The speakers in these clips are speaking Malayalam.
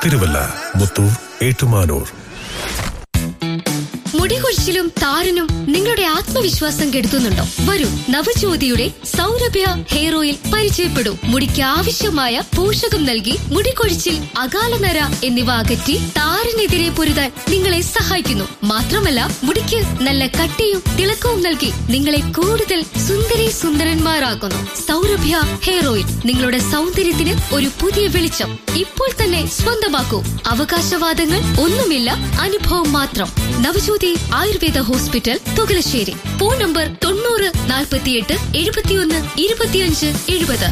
തിരുവല്ല മുത്തൂർ ഏറ്റുമാനൂർ മുടികൊഴിച്ചിലും താരനും നിങ്ങളുടെ ആത്മവിശ്വാസം കെടുത്തുന്നുണ്ടോ വരൂ നവജ്യോതിയുടെ സൗരഭ്യ ഹെയർ ഓയിൽ പരിചയപ്പെടൂ മുടിക്ക് ആവശ്യമായ പോഷകം നൽകി മുടികൊഴിച്ചിൽ അകാലനര എന്നിവ അകറ്റി താരനെതിരെ പൊരുതാൻ നിങ്ങളെ സഹായിക്കുന്നു മാത്രമല്ല മുടിക്ക് നല്ല കട്ടിയും തിളക്കവും നൽകി നിങ്ങളെ കൂടുതൽ സുന്ദരി സുന്ദരന്മാരാക്കുന്നു സൗരഭ്യ ഹെയർ ഓയിൽ നിങ്ങളുടെ സൗന്ദര്യത്തിന് ഒരു പുതിയ വെളിച്ചം ഇപ്പോൾ തന്നെ സ്വന്തമാക്കൂ അവകാശവാദങ്ങൾ ഒന്നുമില്ല അനുഭവം മാത്രം Navajyothi Ayurveda hospital Thukalassery phone number തൊണ്ണൂറ് നാൽപ്പത്തിയെട്ട് എഴുപത്തിയൊന്ന് ഇരുപത്തിയഞ്ച് എഴുപത്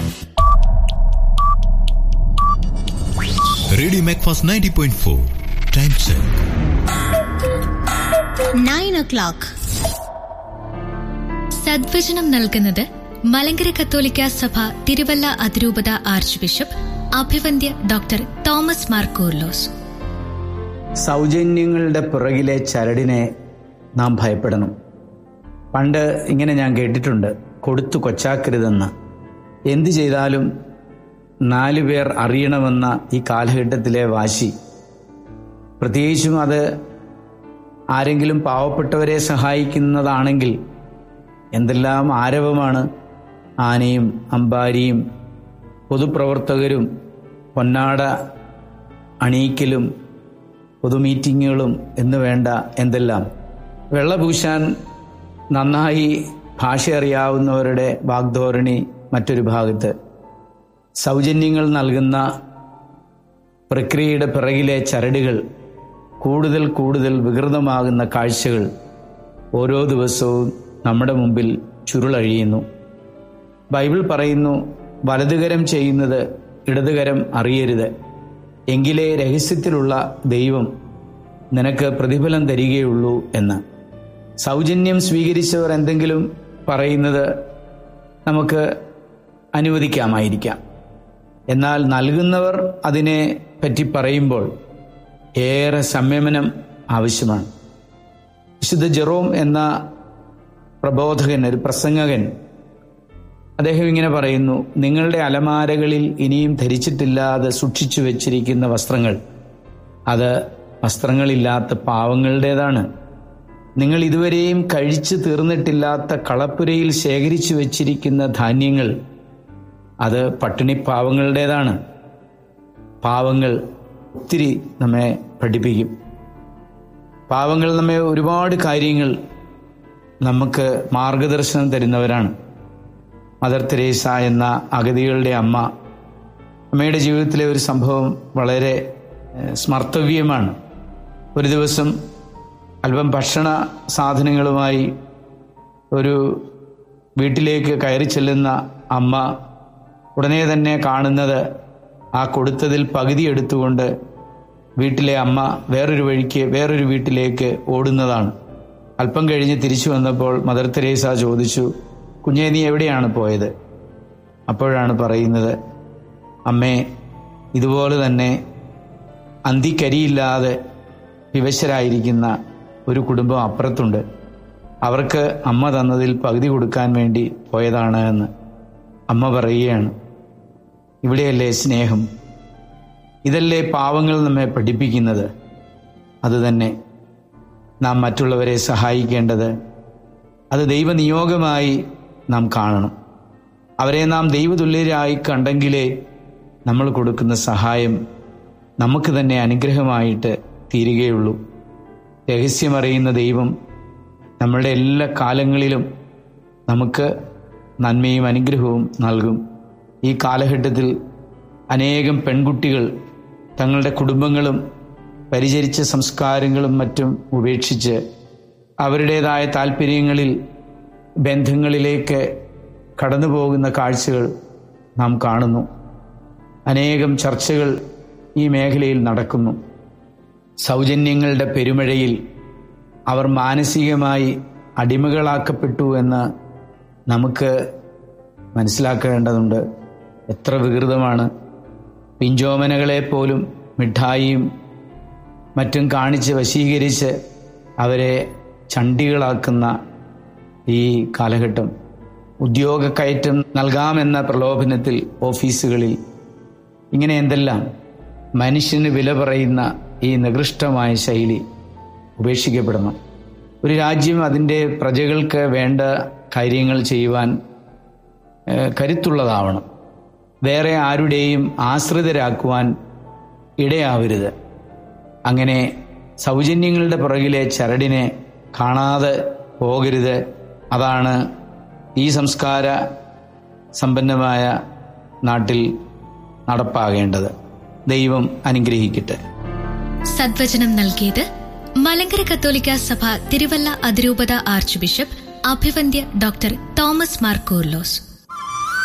radio Macfast ninety point four time check nine o'clock സദ്വചനം നൽകുന്നത് മലങ്കര കത്തോലിക്ക സഭ തിരുവല്ല അതിരൂപത ആർച്ച് ബിഷപ്പ് അഭിവന്ദ്യ ഡോക്ടർ തോമസ് മാർ കൂർലോസ് സൗജന്യങ്ങളുടെ പുറകിലെ ചരടിനെ നാം ഭയപ്പെടണം പണ്ട് ഇങ്ങനെ ഞാൻ കേട്ടിട്ടുണ്ട് കൊടുത്തു കൊച്ചാക്കരുതെന്ന് എന്തു ചെയ്താലും നാലു പേർ അറിയണമെന്ന ഈ കാലഘട്ടത്തിലെ വാശി പ്രത്യേകിച്ചും അത് ആരെങ്കിലും പാവപ്പെട്ടവരെ സഹായിക്കുന്നതാണെങ്കിൽ എന്തെല്ലാം ആരവമാണ് ആനയും അമ്പാരിയും പൊതുപ്രവർത്തകരും പൊന്നാട അണിയിക്കലും പൊതു മീറ്റിങ്ങുകളും എന്ന് വേണ്ട എന്തെല്ലാം വെള്ളപൂശാൻ നന്നായി ഭാഷ അറിയാവുന്നവരുടെ വാഗ്ധോരണി മറ്റൊരു ഭാഗത്ത് സൗജന്യങ്ങൾ നൽകുന്ന പ്രക്രിയയുടെ പിറകിലെ ചരടുകൾ കൂടുതൽ കൂടുതൽ വികൃതമാകുന്ന കാഴ്ചകൾ ഓരോ ദിവസവും നമ്മുടെ മുമ്പിൽ ചുരുളഴിയുന്നു ബൈബിൾ പറയുന്നു വലതുകരം ചെയ്യുന്നത് ഇടതുകരം അറിയരുത് എങ്കിലേ രഹസ്യത്തിലുള്ള ദൈവം നിനക്ക് പ്രതിഫലം തരികയുള്ളൂ എന്ന് സൗജന്യം സ്വീകരിച്ചവർ എന്തെങ്കിലും പറയുന്നത് നമുക്ക് അനുവദിക്കാമായിരിക്കാം എന്നാൽ നൽകുന്നവർ അതിനെ പറ്റി പറയുമ്പോൾ ഏറെ സംയമനം ആവശ്യമാണ് വിശുദ്ധ ജെറോം എന്ന പ്രബോധകൻ ഒരു പ്രസംഗകൻ അദ്ദേഹം ഇങ്ങനെ പറയുന്നു നിങ്ങളുടെ അലമാരകളിൽ ഇനിയും ധരിച്ചിട്ടില്ലാതെ സൂക്ഷിച്ചു വെച്ചിരിക്കുന്ന വസ്ത്രങ്ങൾ അത് വസ്ത്രങ്ങളില്ലാത്ത പാവങ്ങളുടേതാണ് നിങ്ങൾ ഇതുവരെയും കഴിച്ചു തീർന്നിട്ടില്ലാത്ത കളപ്പുരയിൽ ശേഖരിച്ചു വെച്ചിരിക്കുന്ന ധാന്യങ്ങൾ അത് പട്ടിണി പാവങ്ങളുടേതാണ് പാവങ്ങൾ ഒത്തിരി നമ്മെ പഠിപ്പിക്കും പാവങ്ങൾ നമ്മെ ഒരുപാട് കാര്യങ്ങൾ നമുക്ക് മാർഗദർശനം തരുന്നവരാണ് മദർ തെരേസ എന്ന അഗതികളുടെ അമ്മ അമ്മയുടെ ജീവിതത്തിലെ ഒരു സംഭവം വളരെ ഏഹ്, സ്മർത്തവ്യമാണ് ഒരു ദിവസം അല്പം ഭക്ഷണ സാധനങ്ങളുമായി ഒരു വീട്ടിലേക്ക് കയറി ചെല്ലുന്ന അമ്മ ഉടനെ തന്നെ കാണുന്നത് ആ കൊടുത്തതിൽ പകുതി എടുത്തുകൊണ്ട് വീട്ടിലെ അമ്മ വേറൊരു വഴിക്ക് വേറൊരു വീട്ടിലേക്ക് ഓടുന്നതാണ് അല്പം കഴിഞ്ഞ് തിരിച്ചു വന്നപ്പോൾ മദർ തെരേസ ചോദിച്ചു കുഞ്ഞേ നീ എവിടെയാണ് പോയത് അപ്പോഴാണ് പറയുന്നത് അമ്മേ ഇതുപോലെ തന്നെ അന്തിക്കരിയില്ലാതെ വിവശരായിരിക്കുന്ന ഒരു കുടുംബം അപ്പുറത്തുണ്ട് അവർക്ക് അമ്മ തന്നതിൽ പകുതി കൊടുക്കാൻ വേണ്ടി പോയതാണ് എന്ന് അമ്മ പറയുകയാണ് ഇവിടെയല്ലേ സ്നേഹം ഇതല്ലേ പാവങ്ങൾ നമ്മെ പഠിപ്പിക്കുന്നത് അതുതന്നെ നാം മറ്റുള്ളവരെ സഹായിക്കേണ്ടത് അത് ദൈവനിയോഗമായി നാം കാണണം അവരെ നാം ദൈവതുല്യരായി കണ്ടെങ്കിലേ നമ്മൾ കൊടുക്കുന്ന സഹായം നമുക്ക് തന്നെ അനുഗ്രഹമായിട്ട് തീരുകയുള്ളൂ രഹസ്യമറിയുന്ന ദൈവം നമ്മളുടെ എല്ലാ കാലങ്ങളിലും നമുക്ക് നന്മയും അനുഗ്രഹവും നൽകും ഈ കാലഘട്ടത്തിൽ അനേകം പെൺകുട്ടികൾ തങ്ങളുടെ കുടുംബങ്ങളും പരിചരിച്ച സംസ്കാരങ്ങളും മറ്റും ഉപേക്ഷിച്ച് അവരുടേതായ താല്പര്യങ്ങളിൽ ബന്ധങ്ങളിലേക്ക് കടന്നു പോകുന്ന കാഴ്ചകൾ നാം കാണുന്നു അനേകം ചർച്ചകൾ ഈ മേഖലയിൽ നടക്കുന്നു സൗജന്യങ്ങളുടെ പെരുമഴയിൽ അവർ മാനസികമായി അടിമകളാക്കപ്പെട്ടു എന്ന് നമുക്ക് മനസ്സിലാക്കേണ്ടതുണ്ട് എത്ര വികൃതമാണ് പിഞ്ചോമനകളെ പോലും മിഠായിയും മറ്റും കാണിച്ച് വശീകരിച്ച് അവരെ ചണ്ടികളാക്കുന്ന ഈ കാലഘട്ടം ഉദ്യോഗക്കയറ്റം നൽകാമെന്ന പ്രലോഭനത്തിൽ ഓഫീസുകളിൽ ഇങ്ങനെ എന്തെല്ലാം മനുഷ്യന് വില പറയുന്ന ഈ നികൃഷ്ടമായ ശൈലി ഉപേക്ഷിക്കപ്പെടണം ഒരു രാജ്യം അതിൻ്റെ പ്രജകൾക്ക് വേണ്ട കാര്യങ്ങൾ ചെയ്യുവാൻ ഏഹ്, കരുത്തുള്ളതാവണം വേറെ ആരുടെയും ആശ്രിതരാക്കുവാൻ ഇടയാവരുത് അങ്ങനെ സൗജന്യങ്ങളുടെ പുറകിലെ ചരടിനെ കാണാതെ പോകരുത് അതാണ് ഈ സംസ്കാര സമ്പന്നമായ നാട്ടിൽ നടപ്പാകേണ്ടത് ദൈവം അനുഗ്രഹിക്കട്ടെ സദ്വചനം നൽകിയത് മലങ്കര കത്തോലിക്ക സഭ തിരുവല്ല അതിരൂപത ആർച്ച് ബിഷപ്പ് അഭിവന്ദ്യ ഡോക്ടർ തോമസ് മാർ കൂർലോസ്